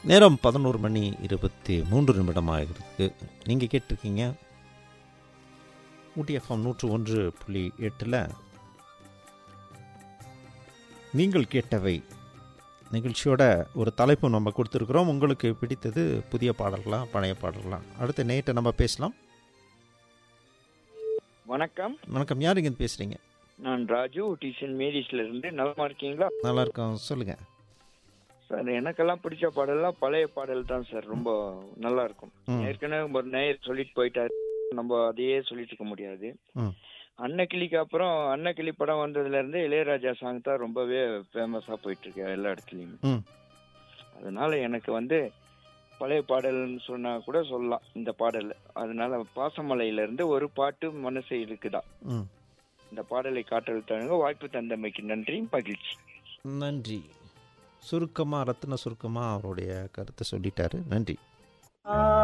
நேரம் பதினோரு மணி இருபத்தி மூன்று நிமிடம் ஆகிறது நீங்கள் கேட்டிருக்கீங்க ஊட்டி எஃப்எம் நூற்று ஒன்று புள்ளி எட்டில் நீங்கள் கேட்டவை நிகழ்ச்சியோட ஒரு தலைப்பு நம்ம கொடுத்துருக்குறோம் உங்களுக்கு பிடித்தது புதிய பாடல்களா பழைய பாடல்களா அடுத்த நேட்டை நம்ம பேசலாம் வணக்கம் வணக்கம் யார் இங்கே பேசுகிறீங்க நான் ராஜு டியூஷன் மேரிஸ்ல இருந்து நலமா இருக்கீங்களா நல்லா இருக்கோம் சொல்லுங்கள் சார் எனக்கெல்லாம் பிடிச்ச பாடல்லாம் பழைய பாடல் தான் சார் ரொம்ப நல்லா இருக்கும் ம். ஏற்கனவே ஒரு நேயர் சொல்லிட்டு போயிட்டாரு நம்ம அதையே சொல்லிட்டு இருக்க முடியாது ம் அன்னக்கிளிக்கு அப்புறம் அன்னக்கிளி படம் வந்ததுல இருந்து இளையராஜா சாங் தான் ரொம்பவே ஃபேமஸா போயிட்டு இருக்கு எல்லா இடத்துலயும் ம் அதனால எனக்கு வந்து பழைய பாடல்னு சொன்னா கூட சொல்லலாம் இந்த பாடல் அதனால பாசமலையில இருந்து ஒரு பாட்டு மனசு இருக்குதா ம் இந்த பாடலை காற்றல் தழுங்க வாய்ப்பு தந்தமைக்கு நன்றி மகிழ்ச்சி நன்றி சுருக்கமாக ரத்தின சுருக்கமாக அவருடைய கருத்தை சொல்லிட்டாரு நன்றி